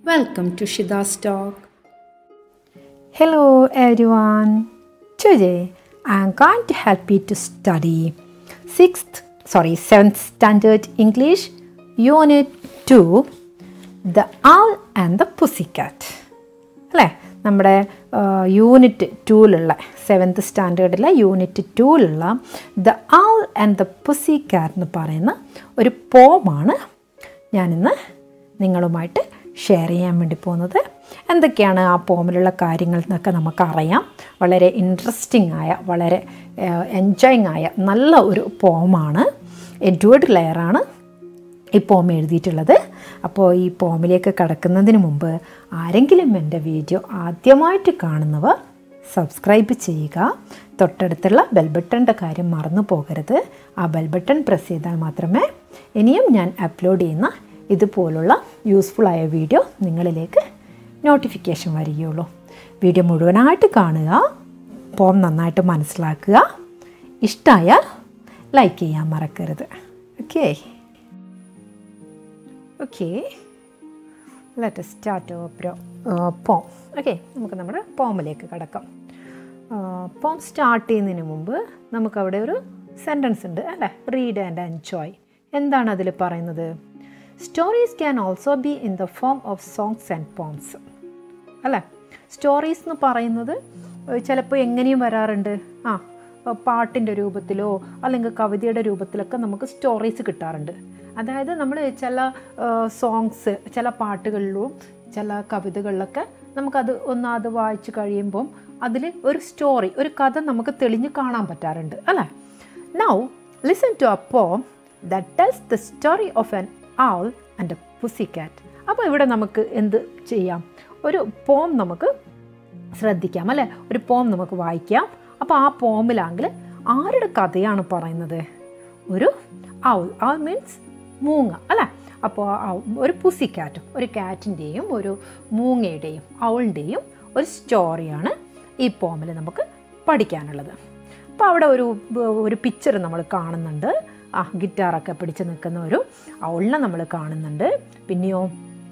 Welcome to Shida's Talk. Hello everyone. Today I am going to help you to study 6th sorry 7th standard English unit 2 The Owl and the Pussycat. അല്ലേ നമ്മുടെ unit ടൂലുള്ള seventh സ്റ്റാൻഡേർഡിലെ unit ടൂലുള്ള the owl and the pussycat എന്ന് പറയുന്ന ഒരു പോമാണ് ഞാനിന്ന് നിങ്ങളുമായിട്ട് ഷെയർ ചെയ്യാൻ വേണ്ടി പോകുന്നത് എന്തൊക്കെയാണ് ആ പോമിലുള്ള കാര്യങ്ങൾ എന്നൊക്കെ നമുക്കറിയാം വളരെ ഇൻട്രസ്റ്റിംഗ് ആയ വളരെ എൻജോയിങ് ആയ നല്ല ഒരു പോമാണ് എഡ്വേർഡ് ലെയറാണ് ഈ പോം എഴുതിയിട്ടുള്ളത് അപ്പോൾ ഈ പോമിലേക്ക് കടക്കുന്നതിന് മുമ്പ് ആരെങ്കിലും എൻ്റെ വീഡിയോ ആദ്യമായിട്ട് കാണുന്നവർ സബ്സ്ക്രൈബ് ചെയ്യുക തൊട്ടടുത്തുള്ള ബെൽ ബട്ടണിൻ്റെ കാര്യം മറന്നു പോകരുത് ആ ബെൽ ബട്ടൺ പ്രസ് ചെയ്താൽ മാത്രമേ ഇനിയും ഞാൻ അപ്ലോഡ് ചെയ്യുന്ന ഇതുപോലുള്ള യൂസ്ഫുള്ളായ വീഡിയോ നിങ്ങളിലേക്ക് നോട്ടിഫിക്കേഷൻ വരികയുള്ളൂ വീഡിയോ മുഴുവനായിട്ട് കാണുക പോം നന്നായിട്ട് മനസ്സിലാക്കുക ഇഷ്ടമായാൽ ലൈക്ക് ചെയ്യാൻ മറക്കരുത് ഓക്കേ ഓക്കെ ലെറ്റ് സ്റ്റാർട്ട് പ്രോ പോം ഓക്കെ നമുക്ക് നമ്മുടെ പോമിലേക്ക് കിടക്കാം പോം സ്റ്റാർട്ട് ചെയ്യുന്നതിന് മുമ്പ് നമുക്കവിടെ ഒരു സെൻറ്റൻസ് ഉണ്ട് അല്ലേ റീഡ് ആൻഡ് എൻജോയ് എന്താണ് അതിൽ പറയുന്നത് stories can also be in the form of songs and poems അല്ലേ സ്റ്റോറീസ് എന്ന് പറയുന്നത് ചിലപ്പോൾ എങ്ങനെയും വരാറുണ്ട് ആ പാട്ടിൻ്റെ രൂപത്തിലോ അല്ലെങ്കിൽ കവിതയുടെ രൂപത്തിലൊക്കെ നമുക്ക് സ്റ്റോറീസ് കിട്ടാറുണ്ട് അതായത് നമ്മൾ ചില സോങ്സ് ചില പാട്ടുകളിലും ചില കവിതകളിലൊക്കെ നമുക്കത് ഒന്ന് അത് വായിച്ച് കഴിയുമ്പം അതിൽ ഒരു സ്റ്റോറി ഒരു കഥ നമുക്ക് തെളിഞ്ഞ് കാണാൻ പറ്റാറുണ്ട് അല്ലേ now listen to a poem that tells the story of an owl and a pussycat അപ്പോൾ ഇവിടെ നമുക്ക് എന്ത് ചെയ്യാം ഒരു പോം നമുക്ക് ശ്രദ്ധിക്കാം അല്ലേ ഒരു പോം നമുക്ക് വായിക്കാം അപ്പോൾ ആ പോമിലാണെങ്കിൽ ആരുടെ കഥയാണ് പറയുന്നത് ഒരു ഔൾ ഔൾ മീൻസ് മൂങ്ങ അല്ലേ അപ്പോൾ ഒരു പുസി കാറ്റും ഒരു കാറ്റിൻ്റെയും ഒരു മൂങ്ങയുടെയും ഔളിൻ്റെയും ഒരു സ്റ്റോറിയാണ് ഈ പോമിൽ നമുക്ക് പഠിക്കാനുള്ളത് അപ്പോൾ അവിടെ ഒരു ഒരു പിക്ചർ നമ്മൾ കാണുന്നുണ്ട് ആ ഗിറ്റാറൊക്കെ പിടിച്ച് നിൽക്കുന്ന ഒരു ഔളിനെ നമ്മൾ കാണുന്നുണ്ട് പിന്നെയോ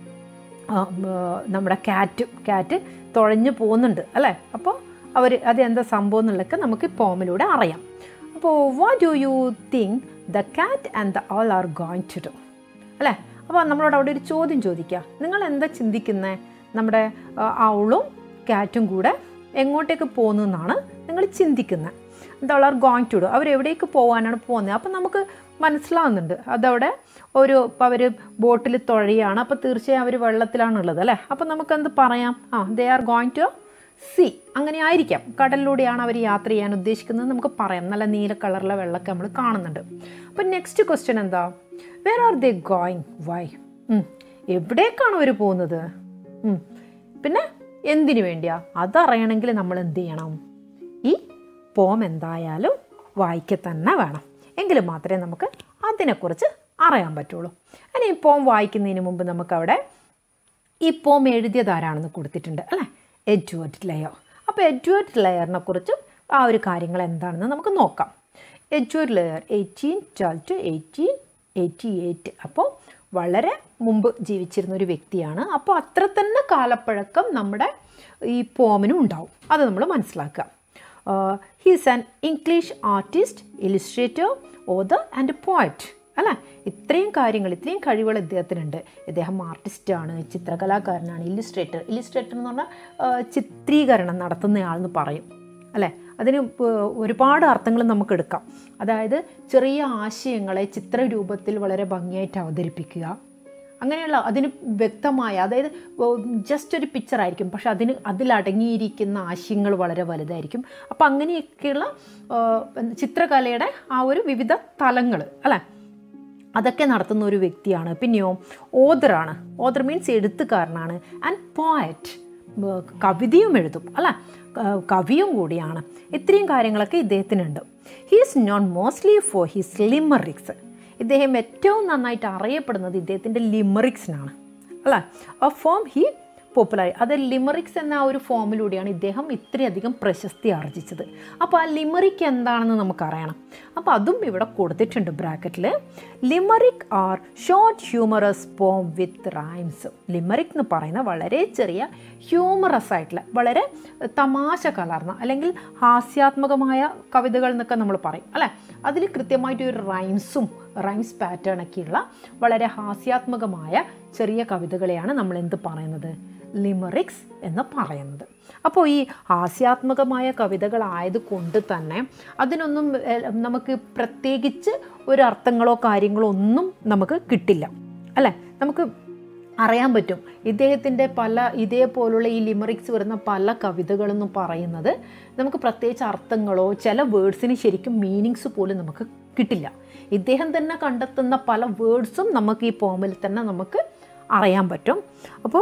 നമ്മുടെ ക്യാറ്റ് ക്യാറ്റ് തുഴഞ്ഞു പോകുന്നുണ്ട് അല്ലേ അപ്പോൾ അവർ അത് എന്താ സംഭവം എന്നുള്ളതൊക്കെ നമുക്ക് ഈ പോമിലൂടെ അറിയാം അപ്പോൾ what do you think the cat and the owl are going to do അല്ലേ അപ്പോൾ നമ്മളോട് അവിടെ ഒരു ചോദ്യം ചോദിക്കുക നിങ്ങൾ എന്താ ചിന്തിക്കുന്നത് നമ്മുടെ ഔളും കാറ്റും കൂടെ എങ്ങോട്ടേക്ക് പോകുന്നു എന്നാണ് നിങ്ങൾ ചിന്തിക്കുന്നത് എന്താ ആർ ഗോയിങ് ടു ഡു അവർ എവിടേക്ക് പോകാനാണ് പോകുന്നത് അപ്പം നമുക്ക് മനസ്സിലാവുന്നുണ്ട് അതവിടെ ഒരു ഇപ്പോൾ അവർ ബോട്ടിൽ തുഴയാണ് അപ്പോൾ തീർച്ചയായും അവർ വെള്ളത്തിലാണുള്ളത് അല്ലേ അപ്പം നമുക്ക് എന്ത് പറയാം ആ they are going to sea അങ്ങനെ ആയിരിക്കാം കടലിലൂടെയാണ് അവർ യാത്ര ചെയ്യാൻ ഉദ്ദേശിക്കുന്നത് നമുക്ക് പറയാം നല്ല നീല കളറിലെ വെള്ളമൊക്കെ നമ്മൾ കാണുന്നുണ്ട് അപ്പം നെക്സ്റ്റ് ക്വസ്റ്റ്യൻ എന്താ where are they going why എവിടേക്കാണ് അവർ പോകുന്നത് പിന്നെ എന്തിനു വേണ്ടിയാ അതറിയണമെങ്കിൽ നമ്മൾ എന്ത് ചെയ്യണം ഈ പോം എന്തായാലും വായിക്ക തന്നെ വേണം എങ്കിൽ മാത്രമേ നമുക്ക് അതിനെക്കുറിച്ച് അറിയാൻ പറ്റുള്ളൂ ഇനി ഈ പോം വായിക്കുന്നതിന് മുമ്പ് നമുക്കവിടെ ഈ പോം എഴുതിയത് ആരാണെന്ന് കൊടുത്തിട്ടുണ്ട് അല്ലേ എഡ്വേർഡ് ലെയർ അപ്പോൾ എഡ്വേർഡ് ലെയറിനെ കുറിച്ചും ആ ഒരു കാര്യങ്ങൾ എന്താണെന്ന് നമുക്ക് നോക്കാം Edward Lear eighteen twelve to eighteen eighty eight അപ്പോൾ വളരെ മുമ്പ് ജീവിച്ചിരുന്ന ഒരു വ്യക്തിയാണ് അപ്പോൾ അത്ര തന്നെ കാലപ്പഴക്കം നമ്മുടെ ഈ പോമിനും ഉണ്ടാവും അത് നമ്മൾ മനസ്സിലാക്കുക he's an English artist illustrator author and poet അല്ല ഇത്രയും കാര്യങ്ങൾ ഇത്രയും കഴിവുകൾ ഇദ്ദേഹത്തിനുണ്ട് ഇദ്ദേഹം ആർട്ടിസ്റ്റാണ് ചിത്രകലാകാരനാണ് ഇല്ലുസ്ട്രേറ്റർ ഇല്ലുസ്ട്രേറ്റർ എന്ന് പറഞ്ഞാൽ ചിത്രീകരണം നടത്തുന്നയാളെന്ന് പറയും അല്ലേ അതിന് ഒരുപാട് അർത്ഥങ്ങൾ നമുക്ക് എടുക്കാം അതായത് ചെറിയ ആശയങ്ങളെ ചിത്രരൂപത്തിൽ വളരെ ഭംഗിയായിട്ട് അവതരിപ്പിക്കുക അങ്ങനെയുള്ള അതിന് വ്യക്തമായ അതായത് ജസ്റ്റ് ഒരു പിക്ചർ ആയിരിക്കും പക്ഷെ അതിന് അതിലടങ്ങിയിരിക്കുന്ന ആശയങ്ങൾ വളരെ വലുതായിരിക്കും അപ്പം അങ്ങനെയൊക്കെയുള്ള ചിത്രകലയുടെ ആ ഒരു വിവിധ തലങ്ങൾ അല്ലേ അതൊക്കെ നടത്തുന്ന ഒരു വ്യക്തിയാണ് പിന്നെയോ ഓദറാണ് ഓദർ മീൻസ് എഴുത്തുകാരനാണ് ആൻഡ് പോയറ്റ് കവിതയും എഴുതും അല്ല കവിയും കൂടിയാണ് ഇത്രയും കാര്യങ്ങളൊക്കെ ഇദ്ദേഹത്തിനുണ്ട് he's known mostly for his limericks ഇദ്ദേഹം ഏറ്റവും നന്നായിട്ട് അറിയപ്പെടുന്നത് ഇദ്ദേഹത്തിൻ്റെ ലിമറിക്സിനാണ് അല്ല എ ഫോം ഹി പോപ്പുലർ അത് ലിമറിക്സ് എന്ന ആ ഒരു ഫോമിലൂടെയാണ് ഇദ്ദേഹം ഇത്രയധികം പ്രശസ്തി ആർജിച്ചത് അപ്പോൾ ആ ലിമറിക് എന്താണെന്ന് നമുക്കറിയണം അപ്പോൾ അതും ഇവിടെ കൊടുത്തിട്ടുണ്ട് ബ്രാക്കറ്റിൽ ലിമറിക് ആർ ഷോർട്ട് ഹ്യൂമറസ് പോം വിത്ത് റൈംസ് ലിമറിക് എന്ന് പറയുന്ന വളരെ ചെറിയ ഹ്യൂമറസ് ആയിട്ടുള്ള വളരെ തമാശ കലർന്ന അല്ലെങ്കിൽ ഹാസ്യാത്മകമായ കവിതകൾ എന്നൊക്കെ നമ്മൾ പറയും അല്ലേ അതിൽ കൃത്യമായിട്ട് ഒരു റൈംസും റൈംസ് പാറ്റേൺ ഒക്കെയുള്ള വളരെ ഹാസ്യാത്മകമായ ചെറിയ കവിതകളെയാണ് നമ്മൾ എന്ത് പറയുന്നത് ലിമറിക്സ് എന്ന് പറയുന്നത് അപ്പോൾ ഈ ഹാസ്യാത്മകമായ കവിതകളായത് കൊണ്ട് തന്നെ അതിനൊന്നും ഏഹ്, നമുക്ക് പ്രത്യേകിച്ച് ഒരു അർത്ഥങ്ങളോ കാര്യങ്ങളോ ഒന്നും നമുക്ക് കിട്ടില്ല അല്ലേ നമുക്ക് അറിയാൻ പറ്റും ഇദ്ദേഹത്തിൻ്റെ പല ഇതേപോലുള്ള ഈ ലിമറിക്സ് വരുന്ന പല കവിതകളെന്നും പറയുന്നത് നമുക്ക് പ്രത്യേകിച്ച് അർത്ഥങ്ങളോ ചില വേർഡ്സിന് ശരിക്കും മീനിങ്സ് പോലും നമുക്ക് കിട്ടില്ല ഇദ്ദേഹം തന്നെ കണ്ടെത്തുന്ന പല വേർഡ്സും നമുക്ക് ഈ പോമിൽ തന്നെ നമുക്ക് അറിയാൻ പറ്റും അപ്പോൾ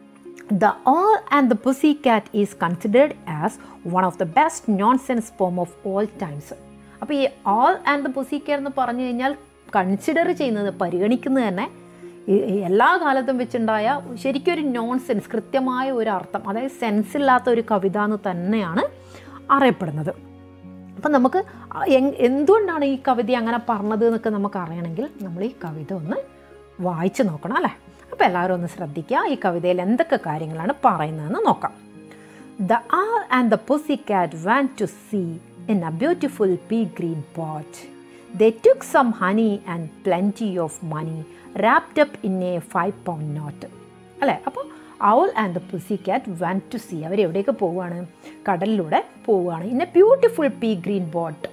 the owl and the pussycat is considered as one of the best nonsense poem of all times അപ്പോൾ ഈ all and the pussycat എന്ന് പറഞ്ഞു കഴിഞ്ഞാൽ കൺസിഡർ ചെയ്യുന്നത് പരിഗണിക്കുന്നത് തന്നെ ഈ- ഈ എല്ലാ കാലത്തും വെച്ചുണ്ടായ ശരിക്കും ഒരു നോൺ സെൻസ് കൃത്യമായ ഒരു അർത്ഥം അതായത് സെൻസ് ഇല്ലാത്ത ഒരു കവിത എന്ന് തന്നെയാണ് അറിയപ്പെടുന്നത് അപ്പം നമുക്ക് എങ്- എന്തുകൊണ്ടാണ് ഈ കവിത അങ്ങനെ പറഞ്ഞത് എന്നൊക്കെ നമുക്ക് അറിയണമെങ്കിൽ നമ്മൾ ഈ കവിത ഒന്ന് വായിച്ചു നോക്കണം അല്ലേ അപ്പോൾ എല്ലാവരും ഒന്ന് ശ്രദ്ധിക്കുക ഈ കവിതയിൽ എന്തൊക്കെ കാര്യങ്ങളാണ് പറയുന്നതെന്ന് നോക്കാം The owl and the pussycat went to sea in a beautiful pea green pot. They took some honey and plenty of money wrapped up in a five pound note. അല്ലേ അപ്പോൾ ഔൾ ആൻഡ് ദ പുസി കാറ്റ് വൻ to see അവർ എവിടേക്ക് പോവുകയാണ് കടലിലൂടെ പോവുകയാണ് in a beautiful pea green boat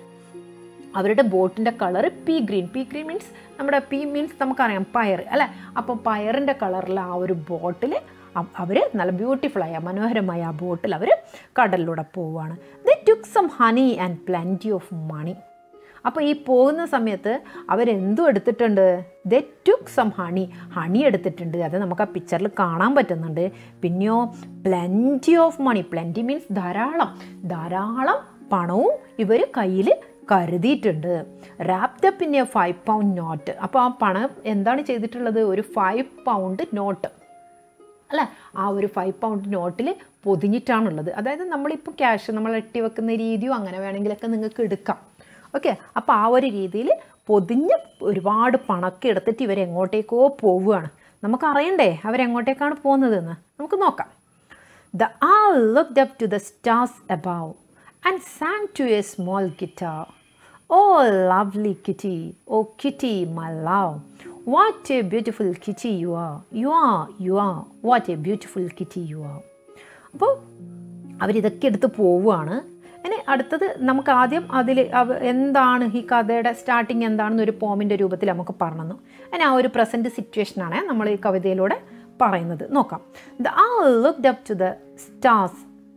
അവരുടെ ബോട്ടിൻ്റെ colour pea green pea green means നമ്മുടെ പീ മീൻസ് നമുക്കറിയാം പയർ അല്ലേ അപ്പോൾ പയറിൻ്റെ കളറിൽ ആ ഒരു ബോട്ടിൽ അവർ നല്ല ബ്യൂട്ടിഫുള്ളായ മനോഹരമായ ആ ബോട്ടിൽ അവർ കടലിലൂടെ പോവുകയാണ് the took some honey and plenty of money അപ്പോൾ ഈ പോകുന്ന സമയത്ത് അവരെന്തും എടുത്തിട്ടുണ്ട് the took some honey honey എടുത്തിട്ടുണ്ട് അത് നമുക്ക് ആ പിക്ചറിൽ കാണാൻ പറ്റുന്നുണ്ട് പിന്നെയോ plenty of money plenty means ധാരാളം ധാരാളം പണവും ഇവർ കയ്യിൽ കരുതിയിട്ടുണ്ട് wrapped up in a five pound note അപ്പോൾ ആ പണം എന്താണ് ചെയ്തിട്ടുള്ളത് ഒരു ഫൈവ് പൗണ്ട് നോട്ട് അല്ലേ ആ ഒരു ഫൈവ് പൗണ്ട് നോട്ടിൽ പൊതിഞ്ഞിട്ടാണുള്ളത് അതായത് നമ്മളിപ്പോൾ ക്യാഷ് നമ്മൾ എട്ടി വെക്കുന്ന രീതിയോ അങ്ങനെ വേണമെങ്കിലൊക്കെ നിങ്ങൾക്ക് എടുക്കാം ഓക്കെ അപ്പോൾ ആ ഒരു രീതിയിൽ പൊതിഞ്ഞ് ഒരുപാട് പണമൊക്കെ എടുത്തിട്ട് ഇവരെങ്ങോട്ടേക്കോ പോവുകയാണ് നമുക്കറിയണ്ടേ അവരെങ്ങോട്ടേക്കാണ് പോകുന്നതെന്ന് നമുക്ക് നോക്കാം The owl looked up to the stars above and sang to a small guitar. Oh, lovely kitty, oh kitty, my love, what a beautiful kitty you are. You are, you are, what a beautiful kitty you are. അപ്പോൾ അവരിതൊക്കെ എടുത്ത് പോവുകയാണ് ഇനി അടുത്തത് നമുക്ക് ആദ്യം അതിൽ എന്താണ് ഈ കഥയുടെ സ്റ്റാർട്ടിങ് എന്താണെന്ന് ഒരു പോമിൻ്റെ രൂപത്തിൽ നമുക്ക് പറഞ്ഞു ഇനി ആ ഒരു പ്രസൻറ്റ് സിറ്റുവേഷനാണ് നമ്മൾ ഈ കവിതയിലൂടെ പറയുന്നത് നോക്കാം the ah looked up to the stars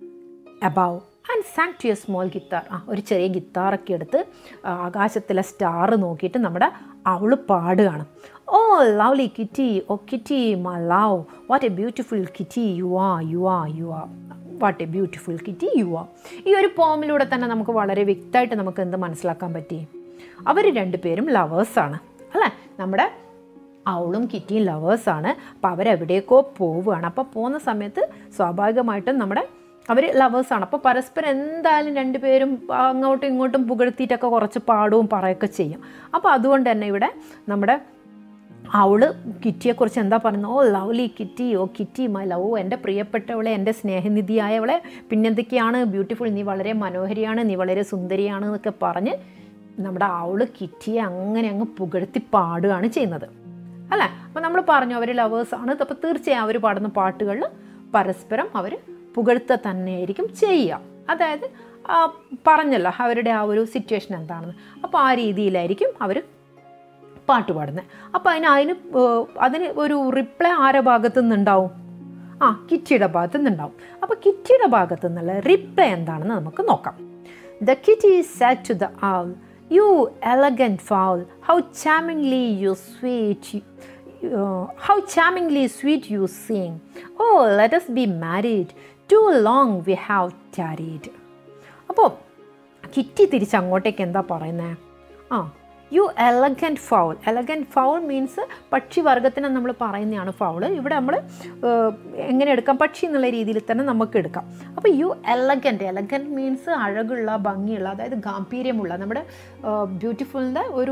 above and sang to a small guitar ആ ഒരു ചെറിയ ഗിത്താറൊക്കെ എടുത്ത് ആ, ആകാശത്തിലെ സ്റ്റാർ നോക്കിയിട്ട് നമ്മുടെ അവള് പാടുകയാണ് O lovely kitty O kitty my love what a beautiful kitty you are you are you are what a beautiful kitty you are ഈ ഒരു പോമിലൂടെ തന്നെ നമുക്ക് വളരെ വ്യക്തമായിട്ട് നമുക്ക് എന്ത് മനസ്സിലാക്കാൻ പറ്റി അവർ രണ്ടുപേരും ലവേഴ്സാണ് അല്ലേ നമ്മുടെ അവളും കിറ്റിയും ലവേഴ്സാണ് അപ്പോൾ അവരെവിടേക്കോ പോവുകയാണ് അപ്പോൾ പോകുന്ന സമയത്ത് സ്വാഭാവികമായിട്ടും നമ്മുടെ അവർ ലവേഴ്സാണ് അപ്പോൾ പരസ്പരം എന്തായാലും രണ്ടുപേരും അങ്ങോട്ടും ഇങ്ങോട്ടും പുകഴ്ത്തിയിട്ടൊക്കെ കുറച്ച് പാടുകയും പറയുകയൊക്കെ ചെയ്യും അപ്പോൾ അതുകൊണ്ട് തന്നെ ഇവിടെ നമ്മുടെ അവള് കിറ്റിയെക്കുറിച്ച് എന്താ പറയുന്നത് O lovely kitty O kitty my love എൻ്റെ പ്രിയപ്പെട്ടവളെ എൻ്റെ സ്നേഹനിധിയായവളെ പിന്നെന്തൊക്കെയാണ് ബ്യൂട്ടിഫുൾ നീ വളരെ മനോഹരിയാണ് നീ വളരെ സുന്ദരിയാണ് എന്നൊക്കെ പറഞ്ഞ് നമ്മുടെ അവള് കിറ്റിയെ അങ്ങനെ അങ്ങ് പുകഴ്ത്തി പാടുകയാണ് ചെയ്യുന്നത് അല്ലേ അപ്പോൾ നമ്മൾ പറഞ്ഞു അവർ ലവേഴ്സാണ് അപ്പോൾ തീർച്ചയായും അവർ പാടുന്ന പാട്ടുകളിൽ പരസ്പരം അവർ പുകഴ്ത്ത തന്നെയായിരിക്കും ചെയ്യുക അതായത് ആ, പറഞ്ഞല്ലോ അവരുടെ ആ ഒരു സിറ്റുവേഷൻ എന്താണെന്ന് അപ്പോൾ ആ രീതിയിലായിരിക്കും അവർ പാട്ട് പാടുന്നത് അപ്പോൾ അതിന് അതിന് ഏർ, അതിന് ഒരു റിപ്ലൈ ആരുടെ ഭാഗത്തു നിന്നുണ്ടാവും ആ കിറ്റിയുടെ ഭാഗത്തു നിന്നുണ്ടാവും അപ്പോൾ കിറ്റിയുടെ ഭാഗത്തു നിന്നുള്ള റിപ്ലൈ എന്താണെന്ന് നമുക്ക് നോക്കാം the kitty sat to the owl you elegant fowl how charmingly you sweet how charmingly sweet you sing O let us be married too long we have tarried അപ്പോൾ കിറ്റി തിരിച്ച് അങ്ങോട്ടേക്ക് എന്താ പറയുന്നത് ആ you elegant fowl elegant fowl means പക്ഷി വർഗത്തിന് നമ്മൾ പറയുന്നതാണ് ഫൗള് ഇവിടെ നമ്മൾ എങ്ങനെ എടുക്കാം പക്ഷി എന്നുള്ള രീതിയിൽ തന്നെ നമുക്ക് എടുക്കാം അപ്പോൾ യു എലഗൻറ്റ് എലഗൻറ്റ് മീൻസ് അഴകുള്ള ഭംഗിയുള്ള അതായത് ഗാംഭീര്യമുള്ള നമ്മുടെ ബ്യൂട്ടിഫുളിൻ്റെ ഒരു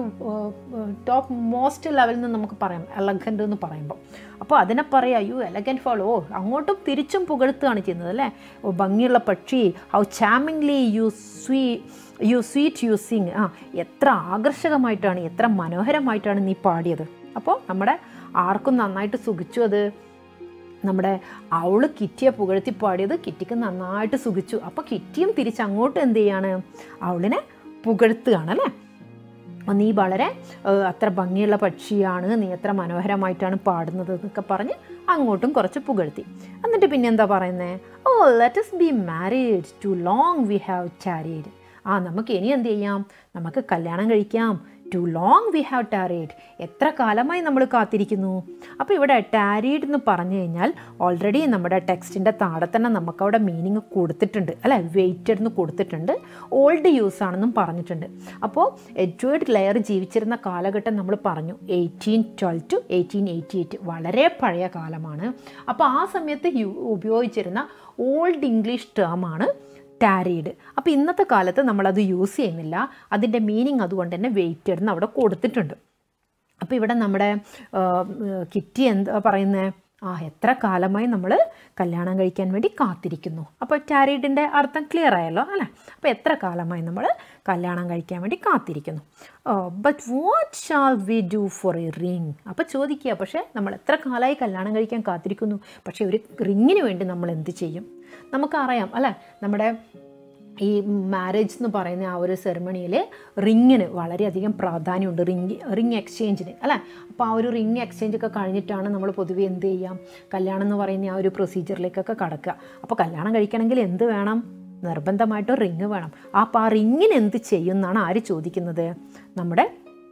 ടോപ്പ് മോസ്റ്റ് ലെവലിൽ നിന്ന് നമുക്ക് പറയാം എലഗൻറ്റ് എന്ന് പറയുമ്പോൾ അപ്പോൾ അതിനെ പറയാം യു എലഗൻറ്റ് ഫൗൾ ഓ അങ്ങോട്ടും തിരിച്ചും പുകഴ്ത്തുകയാണ് ചെയ്യുന്നത് അല്ലേ ഓ ഭംഗിയുള്ള പക്ഷി how charmingly you sweet you sweet you sing ആ എത്ര ആകർഷകമായിട്ടാണ് എത്ര മനോഹരമായിട്ടാണ് നീ പാടിയത് അപ്പോൾ നമ്മുടെ ആർക്കും നന്നായിട്ട് സുഖിച്ചു അത് നമ്മുടെ അവള് കിറ്റിയെ പുകഴ്ത്തി പാടിയത് കിറ്റിക്ക് നന്നായിട്ട് സുഖിച്ചു അപ്പോൾ കിറ്റിയും തിരിച്ച് അങ്ങോട്ട് എന്ത് ചെയ്യാണ് അവളിനെ പുകഴ്ത്തുകയാണ് അല്ലേ അപ്പോൾ നീ വളരെ ഏഹ്, അത്ര ഭംഗിയുള്ള പക്ഷിയാണ് നീ എത്ര മനോഹരമായിട്ടാണ് പാടുന്നത് എന്നൊക്കെ പറഞ്ഞ് അങ്ങോട്ടും കുറച്ച് പുകഴ്ത്തി എന്നിട്ട് പിന്നെ എന്താ പറയുന്നത് O let's be married too long we have tarried ആ നമുക്ക് ഇനി എന്ത് ചെയ്യാം നമുക്ക് കല്യാണം കഴിക്കാം too long we have tarried എത്ര കാലമായി നമ്മൾ കാത്തിരിക്കുന്നു അപ്പോൾ ഇവിടെ ടാരീഡ് എന്ന് പറഞ്ഞു കഴിഞ്ഞാൽ ഓൾറെഡി നമ്മുടെ ടെക്സ്റ്റിൻ്റെ താഴെ തന്നെ നമുക്കവിടെ മീനിങ് കൊടുത്തിട്ടുണ്ട് അല്ലേ വെയിറ്റഡ് എന്ന് കൊടുത്തിട്ടുണ്ട് ഓൾഡ് യൂസ് ആണെന്നും പറഞ്ഞിട്ടുണ്ട് അപ്പോൾ എഡ്വേർഡ് ലെയർ ജീവിച്ചിരുന്ന കാലഘട്ടം നമ്മൾ പറഞ്ഞു eighteen twelve to eighteen eighty eight വളരെ പഴയ കാലമാണ് അപ്പോൾ ആ സമയത്ത് യു- ഉപയോഗിച്ചിരുന്ന ഓൾഡ് ഇംഗ്ലീഷ് ടേമാണ് ടാരീഡ് അപ്പോൾ ഇന്നത്തെ കാലത്ത് നമ്മളത് യൂസ് ചെയ്യുന്നില്ല അതിൻ്റെ മീനിങ് അതുകൊണ്ട് തന്നെ വെയിറ്റഡ് എന്ന് അവിടെ കൊടുത്തിട്ടുണ്ട് അപ്പോൾ ഇവിടെ നമ്മുടെ ആ, കിറ്റി എന്താ പറയുന്നത് ആ എത്ര കാലമായി നമ്മൾ കല്യാണം കഴിക്കാൻ വേണ്ടി കാത്തിരിക്കുന്നു അപ്പോൾ ടാരീഡിൻ്റെ അർത്ഥം ക്ലിയർ ആയല്ലോ അല്ലേ അപ്പോൾ എത്ര കാലമായി നമ്മൾ കല്യാണം കഴിക്കാൻ വേണ്ടി കാത്തിരിക്കുന്നു but what shall we do for a ring അപ്പോൾ ചോദിക്കുക പക്ഷേ നമ്മൾ എത്ര കാലമായി കല്യാണം കഴിക്കാൻ കാത്തിരിക്കുന്നു പക്ഷേ ഒരു റിങ്ങിന് വേണ്ടി നമ്മൾ എന്ത് ചെയ്യും നമുക്കറിയാം അല്ലേ നമ്മുടെ ഈ മാരേജ് എന്ന് പറയുന്ന ആ ഒരു സെറമണിയിൽ റിങ്ങിന് വളരെയധികം പ്രാധാന്യമുണ്ട് റിങ് റിങ് എക്സ്ചേഞ്ചിന് അല്ലേ അപ്പോൾ ആ ഒരു റിങ് എക്സ്ചേഞ്ച് ഒക്കെ കഴിഞ്ഞിട്ടാണ് നമ്മൾ പൊതുവെ എന്ത് ചെയ്യാം കല്യാണം എന്ന് പറയുന്ന ആ ഒരു പ്രൊസീജിയറിലേക്കൊക്കെ കടക്കുക അപ്പോൾ കല്യാണം കഴിക്കണമെങ്കിൽ എന്ത് വേണം നിർബന്ധമായിട്ടും റിങ് വേണം അപ്പോൾ ആ റിങ്ങിന് എന്ത് ചെയ്യും എന്നാണ് ആര് ചോദിക്കുന്നത് നമ്മുടെ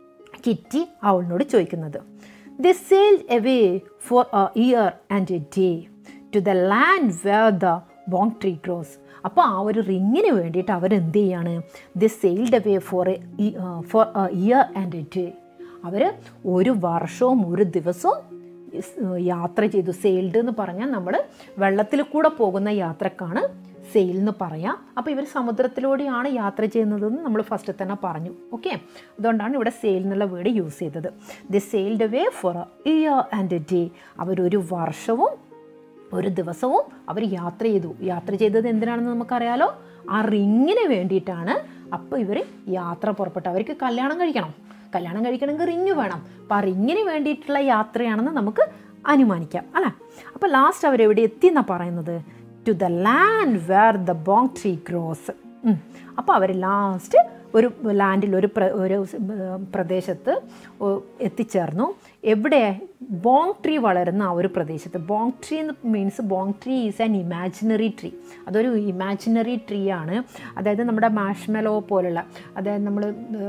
കിറ്റി അവളിനോട് ചോദിക്കുന്നത് they sailed away for a year and a day to the land where the bong tree grows അപ്പോൾ ആ ഒരു റിങ്ങിന് വേണ്ടിയിട്ട് അവരെന്ത് ചെയ്യാണ് they sailed away for a for a year and a day അവർ ഒരു വർഷവും ഒരു ദിവസവും സ് യാത്ര ചെയ്തു സെയിൽഡ് എന്ന് പറഞ്ഞാൽ നമ്മൾ വെള്ളത്തിൽ കൂടെ പോകുന്ന യാത്രക്കാണ് സെയിൽ എന്ന് പറയാം അപ്പോൾ ഇവർ സമുദ്രത്തിലൂടെയാണ് യാത്ര ചെയ്യുന്നതെന്ന് നമ്മൾ ഫസ്റ്റ് തന്നെ പറഞ്ഞു ഓക്കെ അതുകൊണ്ടാണ് ഇവിടെ സെയിൽ എന്നുള്ള വേർഡ് യൂസ് ചെയ്തത് they sailed way for year and a day അവരൊരു വർഷവും ഒരു ദിവസവും അവർ യാത്ര ചെയ്തു യാത്ര ചെയ്തത് എന്തിനാണെന്ന് നമുക്കറിയാലോ ആ റിങ്ങിന് വേണ്ടിയിട്ടാണ് അപ്പോൾ ഇവർ യാത്ര പുറപ്പെട്ടു അവർക്ക് കല്യാണം കഴിക്കണം കല്യാണം കഴിക്കണമെങ്കിൽ റിങ് വേണം അപ്പോൾ ആ റിങ്ങിന് വേണ്ടിയിട്ടുള്ള യാത്രയാണെന്ന് നമുക്ക് അനുമാനിക്കാം അല്ലേ അപ്പോൾ ലാസ്റ്റ് അവരെവിടെ എത്തി എന്നാണ് പറയുന്നത് to the land where the bong tree grows അപ്പോൾ അവർ ലാസ്റ്റ് ഒരു ലാൻഡിൽ ഒരു പ്ര ഒരു പ്രദേശത്ത് ഒ- എത്തിച്ചേർന്നു എവിടെ ബോങ് ട്രീ വളരുന്ന ആ ഒരു പ്രദേശത്ത് ബോങ് ട്രീ എന്ന് means bong tree is an imaginary tree അതൊരു ഇമാജിനറി ട്രീ ആണ് അതായത് നമ്മുടെ മാഷ്മെലോ പോലുള്ള അതായത് നമ്മൾ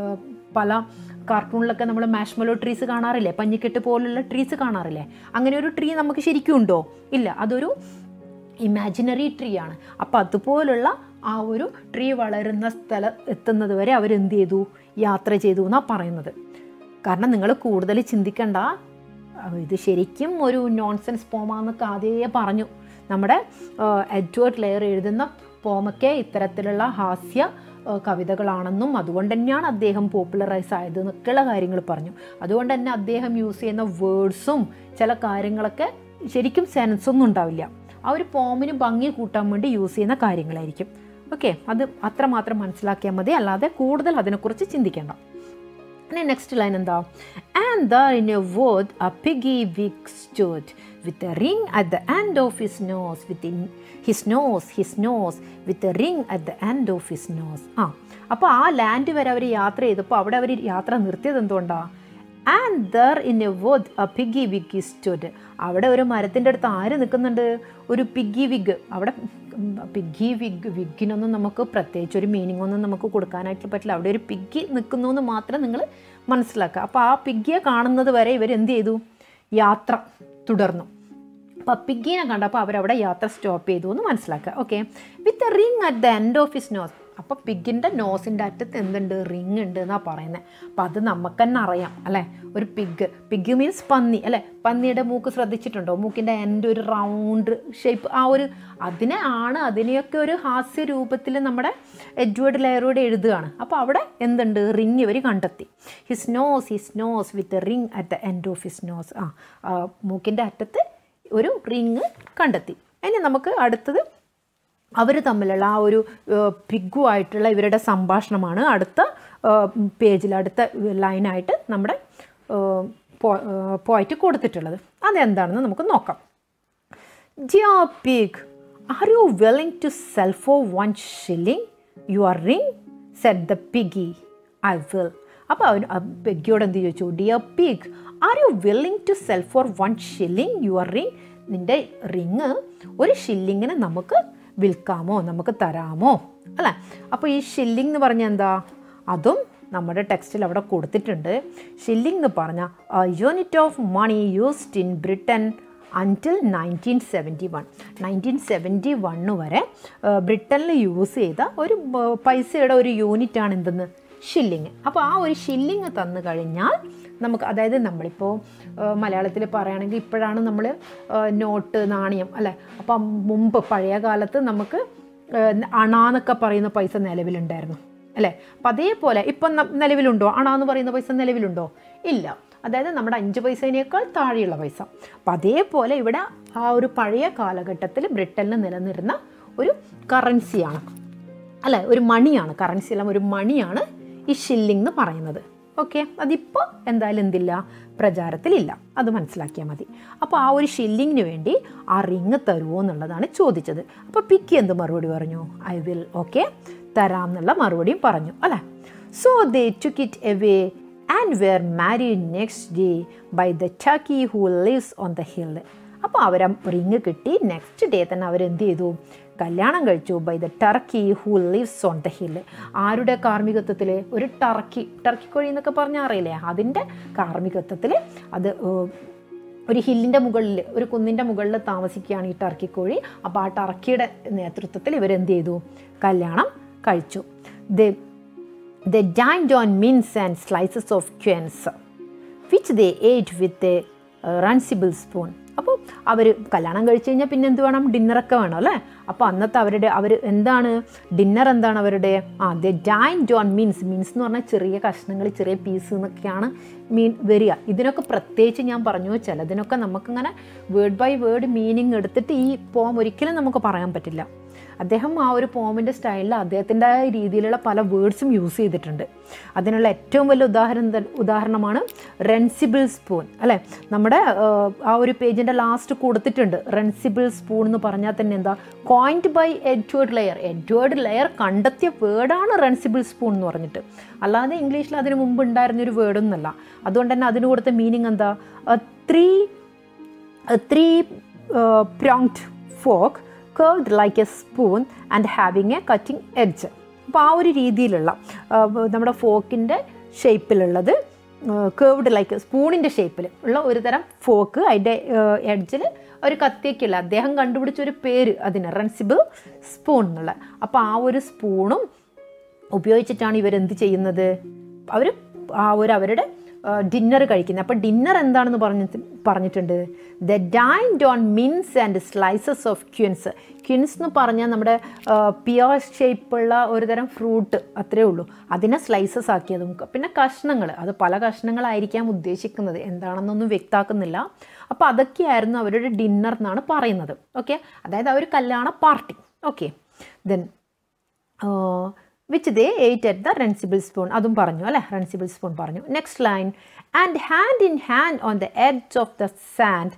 പല കാർട്ടൂണിലൊക്കെ നമ്മൾ മാഷ്മെലോ ട്രീസ് കാണാറില്ലേ പഞ്ഞിക്കെട്ട് പോലുള്ള ട്രീസ് കാണാറില്ലേ അങ്ങനെ ഒരു ട്രീ നമുക്ക് ശരിക്കും ഉണ്ടോ ഇല്ല അതൊരു ഇമാജിനറി ട്രീ ആണ് അപ്പോൾ അതുപോലുള്ള ആ ഒരു ട്രീ വളരുന്ന സ്ഥലം എത്തുന്നത് വരെ അവരെന്ത് ചെയ്തു യാത്ര ചെയ്തു എന്നാണ് പറയുന്നത് കാരണം നിങ്ങൾ കൂടുതൽ ചിന്തിക്കണ്ട അഹ് ഇത് ശരിക്കും ഒരു നോൺസെൻസ് പോമാന്നൊക്കെ ആദ്യമേ പറഞ്ഞു നമ്മുടെ എഡ്വേർഡ് ലെയർ എഴുതുന്ന പോമൊക്കെ ഇത്തരത്തിലുള്ള ഹാസ്യ ഏഹ് കവിതകളാണെന്നും അതുകൊണ്ട് തന്നെയാണ് അദ്ദേഹം പോപ്പുലറൈസ് ആയത് എന്നൊക്കെയുള്ള കാര്യങ്ങൾ പറഞ്ഞു അതുകൊണ്ട് തന്നെ അദ്ദേഹം യൂസ് ചെയ്യുന്ന വേർഡ്സും ചില കാര്യങ്ങളൊക്കെ ശരിക്കും സെൻസ് ഒന്നും ഉണ്ടാവില്ല ആ ഒരു പോമിന് ഭംഗി കൂട്ടാൻ വേണ്ടി യൂസ് ചെയ്യുന്ന കാര്യങ്ങളായിരിക്കും ഓക്കെ അത് അത്രമാത്രം മനസ്സിലാക്കിയാൽ മതി അല്ലാതെ കൂടുതൽ അതിനെക്കുറിച്ച് ചിന്തിക്കേണ്ട പിന്നെ നെക്സ്റ്റ് ലൈൻ എന്താ and the in a wood a piggy wig stood with a ring at the end of his nose with in his nose his nose with a ring at the end of his nose ആ അപ്പോൾ ആ land വരെ അവർ യാത്ര ചെയ്തപ്പോൾ അവിടെ അവർ യാത്ര നിർത്തിയത് എന്തുകൊണ്ടാണ് and there in a wood a piggy wig stood അവിടെ ഒരു മരത്തിൻ്റെ അടുത്ത് ആര് നിൽക്കുന്നുണ്ട് ഒരു പിഗി വിഗ് അവിടെ പിഗി വിഗ് വിഗിനൊന്നും നമുക്ക് പ്രത്യേകിച്ച് ഒരു മീനിങ് ഒന്നും നമുക്ക് കൊടുക്കാനായിട്ട് പറ്റില്ല അവിടെ ഒരു പിഗി നിൽക്കുന്നു എന്ന് മാത്രം നിങ്ങൾ മനസ്സിലാക്കുക അപ്പോൾ ആ പിഗിയെ കാണുന്നത് വരെ ഇവർ എന്ത് ചെയ്തു യാത്ര തുടർന്നു അപ്പോൾ പിഗീനെ കണ്ടപ്പോൾ അവരവിടെ യാത്ര സ്റ്റോപ്പ് ചെയ്തു എന്ന് മനസ്സിലാക്കുക okay with a ring at the end of his nose അപ്പോൾ പിഗിൻ്റെ നോസിൻ്റെ അറ്റത്ത് എന്തുണ്ട് റിങ് ഉണ്ട് എന്നാണ് പറയുന്നത് അപ്പോൾ അത് നമുക്ക് തന്നെ അറിയാം അല്ലേ ഒരു പിഗ് പിഗ് മീൻസ് പന്നി അല്ലേ പന്നിയുടെ മൂക്ക് ശ്രദ്ധിച്ചിട്ടുണ്ടോ മൂക്കിൻ്റെ എൻ്റെ ഒരു റൗണ്ട് ഷേപ്പ് ആ ഒരു അതിനെ ആണ് അതിനെയൊക്കെ ഒരു ഹാസ്യ രൂപത്തിൽ നമ്മുടെ എഡ്വേർഡ് ലെയറോട് എഴുതുകയാണ് അപ്പോൾ അവിടെ എന്തുണ്ട് റിങ് ഇവർ കണ്ടെത്തി his nose his nose with ring at the end of his nose ആ മൂക്കിൻ്റെ അറ്റത്ത് ഒരു റിങ് കണ്ടെത്തി ഇനി നമുക്ക് അടുത്തത് അവർ തമ്മിലുള്ള ആ ഒരു പിഗുമായിട്ടുള്ള ഇവരുടെ സംഭാഷണമാണ് അടുത്ത പേജിൽ അടുത്ത ലൈനായിട്ട് നമ്മുടെ പോയിട്ട് കൊടുത്തിട്ടുള്ളത് അതെന്താണെന്ന് നമുക്ക് നോക്കാം ജിയോ pig are you willing to sell for one shilling your ring said the piggy I will അപ്പോൾ അവൻ പെഗ്ഗിയോട് എന്ത് ചോദിച്ചു dear pig are you willing to sell for one shilling your ring നിൻ്റെ റിങ് ഒരു ഷില്ലിങ്ങിന് നമുക്ക് വിൽക്കാമോ നമുക്ക് തരാമോ അല്ലേ അപ്പോൾ ഈ ഷില്ലിംഗ് എന്ന് പറഞ്ഞാൽ എന്താ അതും നമ്മുടെ ടെക്സ്റ്റിൽ അവിടെ കൊടുത്തിട്ടുണ്ട് ഷില്ലിംഗ് എന്ന് പറഞ്ഞാൽ unit of money used in Britain until nineteen seventy one nineteen seventy one വരെ ബ്രിട്ടനിൽ യൂസ് ചെയ്ത ഒരു പൈസയുടെ ഒരു യൂണിറ്റാണ് എന്തെന്ന് ഷില്ലിങ് അപ്പോൾ ആ ഒരു ഷില്ലിങ് തന്നു കഴിഞ്ഞാൽ നമുക്ക് അതായത് നമ്മളിപ്പോൾ മലയാളത്തിൽ പറയുകയാണെങ്കിൽ ഇപ്പോഴാണ് നമ്മൾ നോട്ട് നാണയം അല്ലേ അപ്പം മുമ്പ് പഴയ കാലത്ത് നമുക്ക് അണാന്നൊക്കെ പറയുന്ന പൈസ നിലവിലുണ്ടായിരുന്നു അല്ലേ അപ്പം അതേപോലെ ഇപ്പം നിലവിലുണ്ടോ അണാന്ന് പറയുന്ന പൈസ നിലവിലുണ്ടോ ഇല്ല അതായത് നമ്മുടെ അഞ്ച് പൈസേനേക്കാൾ താഴെയുള്ള പൈസ അപ്പം അതേപോലെ ഇവിടെ ആ ഒരു പഴയ കാലഘട്ടത്തിൽ ബ്രിട്ടനിൽ നിലനിരുന്ന ഒരു കറൻസിയാണ് അല്ലേ ഒരു മണിയാണ് കറൻസി എല്ലാം ഒരു മണിയാണ് ഈ ഷില്ലിംഗ് എന്ന് പറയുന്നത് ഓക്കെ അതിപ്പോൾ എന്തായാലും എന്തില്ല പ്രചാരത്തിലില്ല അത് മനസ്സിലാക്കിയാൽ മതി അപ്പോൾ ആ ഒരു ഷില്ലിങ്ങിന് വേണ്ടി ആ റിങ് തരുമോ എന്നുള്ളതാണ് ചോദിച്ചത് അപ്പോൾ പിക്കി എന്ത് മറുപടി പറഞ്ഞു ഐ വിൽ ഓക്കെ തരാം എന്നുള്ള മറുപടിയും പറഞ്ഞു അല്ലേ so they took it away and were married next day by the turkey who lives on the hill അപ്പോൾ അവർ റിങ് കിട്ടി നെക്സ്റ്റ് ഡേ തന്നെ അവരെന്ത് ചെയ്തു കല്യാണം കഴിച്ചു by the turkey who lives on the hill ആരുടെ കാർമ്മികത്വത്തിൽ ഒരു ടർക്കി ടർക്കി കോഴി എന്നൊക്കെ പറഞ്ഞാൽ അറിയില്ലേ അതിൻ്റെ കാർമ്മികത്വത്തിൽ അത് ഒരു ഹില്ലിൻ്റെ മുകളിൽ ഒരു കുന്നിൻ്റെ മുകളിൽ താമസിക്കുകയാണ് ഈ ടർക്കി കോഴി അപ്പോൾ ആ ടർക്കിയുടെ നേതൃത്വത്തിൽ ഇവരെന്ത് ചെയ്തു കല്യാണം കഴിച്ചു the the dined on mince and slices of quince which they ate with A runcible spoon അപ്പോൾ അവർ കല്യാണം കഴിച്ച് കഴിഞ്ഞാൽ പിന്നെ എന്ത് വേണം ഡിന്നറൊക്കെ വേണം അല്ലേ അപ്പോൾ അന്നത്തെ അവരുടെ അവർ എന്താണ് ഡിന്നർ എന്താണ് അവരുടെ ആ the dined on mince mince എന്ന് പറഞ്ഞാൽ ചെറിയ കഷ്ണങ്ങൾ ചെറിയ പീസ് എന്നൊക്കെയാണ് മീൻ വരിക ഇതിനൊക്കെ പ്രത്യേകിച്ച് ഞാൻ പറഞ്ഞു ചിലതിനൊക്കെ നമുക്കിങ്ങനെ വേർഡ് ബൈ വേർഡ് മീനിങ് എടുത്തിട്ട് ഈ പോം ഒരിക്കലും നമുക്ക് പറയാൻ പറ്റില്ല അദ്ദേഹം ആ ഒരു പോമിൻ്റെ സ്റ്റൈലിൽ അദ്ദേഹത്തിൻ്റെതായ രീതിയിലുള്ള പല വേർഡ്സും യൂസ് ചെയ്തിട്ടുണ്ട് അതിനുള്ള ഏറ്റവും വലിയ ഉദാഹരണം ഉദാഹരണമാണ് റെൻസിബിൾ സ്പൂൺ അല്ലേ നമ്മുടെ ആ ഒരു പേജിൻ്റെ ലാസ്റ്റ് കൊടുത്തിട്ടുണ്ട് റെൻസിബിൾ സ്പൂൺ എന്ന് പറഞ്ഞാൽ തന്നെ എന്താ coined by Edward Lear Edward Lear കണ്ടെത്തിയ വേർഡാണ് റെൻസിബിൾ സ്പൂൺ എന്ന് പറഞ്ഞിട്ട് അല്ലാതെ ഇംഗ്ലീഷിൽ അതിന് മുമ്പ് ഉണ്ടായിരുന്നൊരു വേർഡൊന്നുമല്ല അതുകൊണ്ട് തന്നെ അതിന് കൊടുത്ത മീനിങ് എന്താ three three pronged fork curved like a spoon and having a cutting edge അപ്പോൾ ആ ഒരു രീതിയിലുള്ള നമ്മുടെ ഫോക്കിൻ്റെ ഷേപ്പിലുള്ളത് കേർവ്ഡ് ലൈക്ക് സ്പൂണിൻ്റെ ഷേപ്പിൽ ഉള്ള ഒരു തരം ഫോക്ക് അതിൻ്റെ എഡ്ജിൽ ഒരു കത്തിയൊക്കെയുള്ള അദ്ദേഹം കണ്ടുപിടിച്ച ഒരു പേര് അതിന് റെൻസിബിൾ സ്പൂൺ എന്നുള്ള അപ്പോൾ ആ ഒരു സ്പൂണും ഉപയോഗിച്ചിട്ടാണ് ഇവരെന്ത് ചെയ്യുന്നത് അവർ ആ ഒരു അവരുടെ ഡിന്നർ കഴിക്കുന്നത് അപ്പോൾ ഡിന്നർ എന്താണെന്ന് പറഞ്ഞ പറഞ്ഞിട്ടുണ്ട് the dined on mince and slices of quince quince എന്ന് പറഞ്ഞാൽ നമ്മുടെ പിയർ ഷേപ്പുള്ള ഒരു തരം ഫ്രൂട്ട് അത്രേ ഉള്ളൂ അതിനെ സ്ലൈസസ് ആക്കിയതും പിന്നെ കഷ്ണങ്ങൾ അത് പല കഷ്ണങ്ങളായിരിക്കാം ഉദ്ദേശിക്കുന്നത് എന്താണെന്നൊന്നും വ്യക്താക്കുന്നില്ല അപ്പോൾ അതൊക്കെയായിരുന്നു അവരുടെ ഡിന്നർ എന്നാണ് പറയുന്നത് ഓക്കെ അതായത് അവർ കല്യാണ party okay then which they ate at the runcible spoon അതും പറഞ്ഞു അല്ലേ റെൻസിബിൾ സ്പൂൺ പറഞ്ഞു next line and hand in hand on the edge of the sand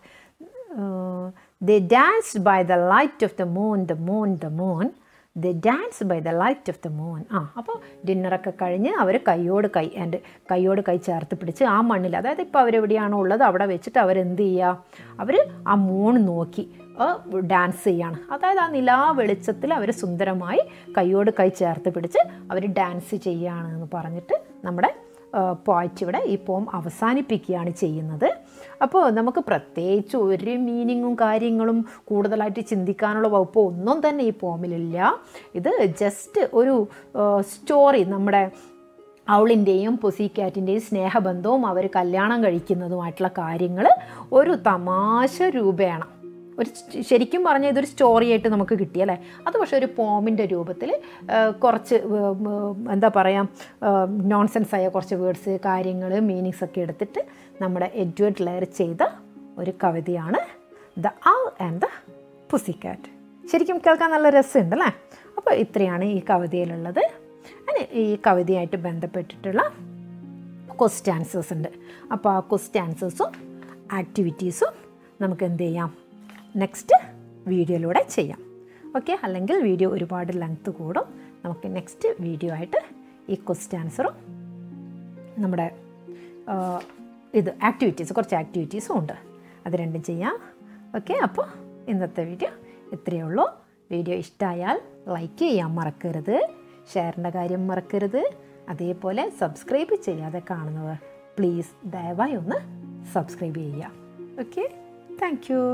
they danced by the light of the moon the moon the moon the dance by the light of the moon ആ അപ്പോൾ ഡിന്നറൊക്കെ കഴിഞ്ഞ് അവർ കൈയോട് കൈ and കൈയോട് കൈ ചേർത്ത് പിടിച്ച് ആ മണ്ണിൽ അതായത് ഇപ്പോൾ അവരെവിടെയാണോ ഉള്ളത് അവിടെ വെച്ചിട്ട് അവരെന്ത് ചെയ്യുക അവർ ആ മൂൺ നോക്കി ഡാൻസ് ചെയ്യാണ് അതായത് ആ നിലാ വെളിച്ചത്തിൽ അവർ സുന്ദരമായി കൈയോട് കൈ ചേർത്ത് പിടിച്ച് അവർ ഡാൻസ് ചെയ്യാണ് എന്ന് പറഞ്ഞിട്ട് നമ്മുടെ പോയിറ്റ് ഇവിടെ ഈ പോം അവസാനിപ്പിക്കുകയാണ് ചെയ്യുന്നത് അപ്പോൾ നമുക്ക് പ്രത്യേകിച്ച് ഒരു മീനിങ്ങും കാര്യങ്ങളും കൂടുതലായിട്ട് ചിന്തിക്കാനുള്ള വകുപ്പ് ഒന്നും തന്നെ ഈ പോമിലില്ല ഇത് ജസ്റ്റ് ഒരു സ്റ്റോറി നമ്മുടെ അവളിൻ്റെയും പുസിക്കാറ്റിൻ്റെയും സ്നേഹബന്ധവും അവർ കല്യാണം കഴിക്കുന്നതുമായിട്ടുള്ള കാര്യങ്ങൾ ഒരു തമാശ രൂപേണ ഒരു ച- ശരിക്കും പറഞ്ഞാൽ ഇതൊരു സ്റ്റോറി ആയിട്ട് നമുക്ക് കിട്ടി അല്ലേ അത് പക്ഷേ ഒരു പോമിൻ്റെ രൂപത്തിൽ കുറച്ച് വ- വ- എന്താ പറയുക നോൺസെൻസ് ആയ കുറച്ച് വേർഡ്സ് കാര്യങ്ങൾ മീനിങ്സ് ഒക്കെ എടുത്തിട്ട് നമ്മുടെ എഡ്വേർഡ് ലെയർ ചെയ്ത ഒരു കവിതയാണ് ദ ആ ആൻഡ് ദ പുസിക്കാറ്റ് ശരിക്കും കേൾക്കാൻ നല്ല രസമുണ്ട് അല്ലേ അപ്പോൾ ഇത്രയാണ് ഈ കവിതയിലുള്ളത് അതിന് ഈ കവിതയായിട്ട് ബന്ധപ്പെട്ടിട്ടുള്ള ക്വസ്റ്റ് ആൻസേഴ്സ് ഉണ്ട് അപ്പോൾ ആ ക്വസ്റ്റ് ആൻസേഴ്സും ആക്ടിവിറ്റീസും നമുക്ക് എന്ത് ചെയ്യാം നെക്സ്റ്റ് വീഡിയോയിലൂടെ ചെയ്യാം ഓക്കെ അല്ലെങ്കിൽ വീഡിയോ ഒരുപാട് ലെങ്ത് കൂടും നമുക്ക് നെക്സ്റ്റ് വീഡിയോ ആയിട്ട് ഈ ക്വസ്റ്റ് ആൻസറും നമ്മുടെ ആ, ഇത് ആക്ടിവിറ്റീസ് കുറച്ച് ആക്ടിവിറ്റീസും ഉണ്ട് അത് രണ്ടും ചെയ്യാം ഓക്കെ അപ്പോൾ ഇന്നത്തെ വീഡിയോ ഇത്രയേ ഉള്ളൂ വീഡിയോ ഇഷ്ടമായാൽ ലൈക്ക് ചെയ്യാൻ മറക്കരുത് ഷെയറിൻ്റെ കാര്യം മറക്കരുത് അതേപോലെ സബ്സ്ക്രൈബ് ചെയ്യാതെ കാണുന്നവർ പ്ലീസ് ദയവായി ഒന്ന് സബ്സ്ക്രൈബ് ചെയ്യുക ഓക്കെ താങ്ക് യു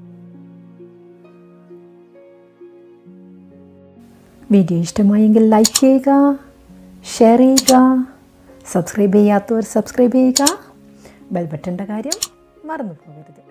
വീഡിയോ ഇഷ്ടമായെങ്കിൽ ലൈക്ക് ചെയ്യുക ഷെയർ ചെയ്യുക സബ്സ്ക്രൈബ് ചെയ്യാത്തവർ സബ്സ്ക്രൈബ് ചെയ്യുക ബെൽ ബട്ടൻ്റെ കാര്യം മറന്നു പോകരുത്